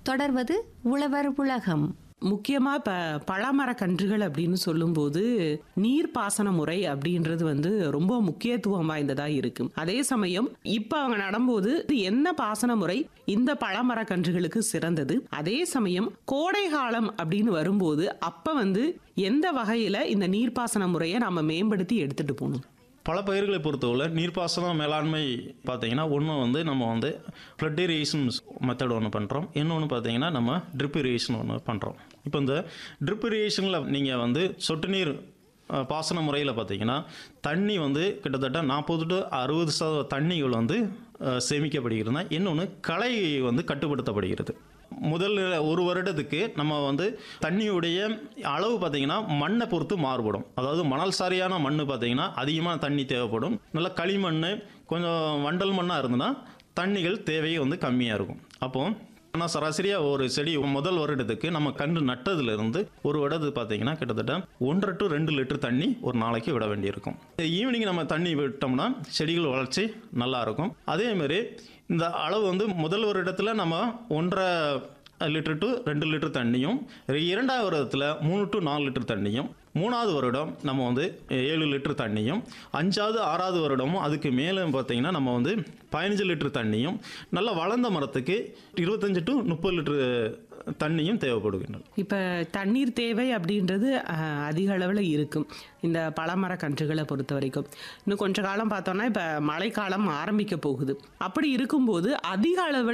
தொடர்வது உழவர் உலகம் முக்கியமா இப்ப பழமரக் கன்றுகள் அப்படின்னு சொல்லும்போது நீர்ப்பாசன முறை அப்படின்றது வந்து ரொம்ப முக்கியத்துவம் வாய்ந்ததா இருக்கு அதே சமயம் இப்ப அவங்க நடும்போது இது என்ன பாசன முறை இந்த பழமரக் கன்றுகளுக்கு சிறந்தது அதே சமயம் கோடை காலம் அப்படின்னு வரும்போது அப்ப வந்து எந்த வகையில இந்த நீர்ப்பாசன முறையை நம்ம மேம்படுத்தி எடுத்துட்டு போகணும் பல பயிர்களை பொறுத்தவரை நீர்ப்பாசன மேலாண்மை பார்த்தீங்கன்னா ஒன்று வந்து நம்ம வந்து ஃப்ளட் இரிகேஷன் மெத்தட் ஒன்று பண்ணுறோம் இன்னொன்று பார்த்தீங்கன்னா நம்ம ட்ரிப் இரிகேஷன் ஒன்று பண்ணுறோம் இப்போ இந்த ட்ரிப் இரிகேஷனில் நீங்கள் வந்து சொட்டு நீர் அஹ், பாசன முறையில் பார்த்தீங்கன்னா தண்ணி வந்து கிட்டத்தட்ட நாற்பது டு அறுபது சதவீத தண்ணிகள் வந்து அஹ், சேமிக்கப்படுகிறதுனா இன்னொன்று களை வந்து கட்டுப்படுத்தப்படுகிறது முதல் ஒரு வருடத்துக்கு நம்ம வந்து தண்ணியுடைய அளவு பார்த்தீங்கன்னா மண்ணை பொறுத்து மாறுபடும் அதாவது மணல் சாரியான மண் பார்த்தீங்கன்னா அதிகமாக தண்ணி தேவைப்படும் நல்ல களிமண் கொஞ்சம் வண்டல் மண்ணாக இருந்ததுன்னா தண்ணிகள் தேவை வந்து கம்மியாக இருக்கும் அப்போ ஆனால் சராசரியாக ஒரு செடி முதல் வருடத்துக்கு நம்ம கன்று நட்டதுலேருந்து ஒரு வருடத்துக்கு பார்த்தீங்கன்னா கிட்டத்தட்ட ஒன்றரை டு ரெண்டு லிட்டர் தண்ணி ஒரு நாளைக்கு விட வேண்டியிருக்கும் ஈவினிங் நம்ம தண்ணி விட்டோம்னா செடிகள் வளர்ச்சி நல்லா இருக்கும் அதே மாதிரி இந்த அளவு வந்து முதல் வருடத்தில் நம்ம ஒன்றரை லிட்டர் டு ரெண்டு லிட்டர் தண்ணியும் இரண்டாவது வருடத்தில் மூணு டு நாலு லிட்டர் தண்ணியும் மூணாவது வருடம் நம்ம வந்து ஏழு லிட்டர் தண்ணியும் அஞ்சாவது ஆறாவது வருடமும் அதுக்கு மேலே பார்த்தீங்கன்னா நம்ம வந்து பதினஞ்சு லிட்டர் தண்ணியும் நல்ல வளர்ந்த மரத்துக்கு இருபத்தஞ்சு டு முப்பது லிட்டர் தண்ணியும் தேவைப்படுகின்றன இப்ப தண்ணீர் தேவை அப்படின்றது அஹ், அதிக அளவில் இருக்கும் இந்த பழமர கன்றுகளை பொறுத்த வரைக்கும் இன்னும் கொஞ்ச காலம் பார்த்தோம்னா இப்ப மழைக்காலம் ஆரம்பிக்க போகுது அப்படி இருக்கும்போது அதிக அளவில்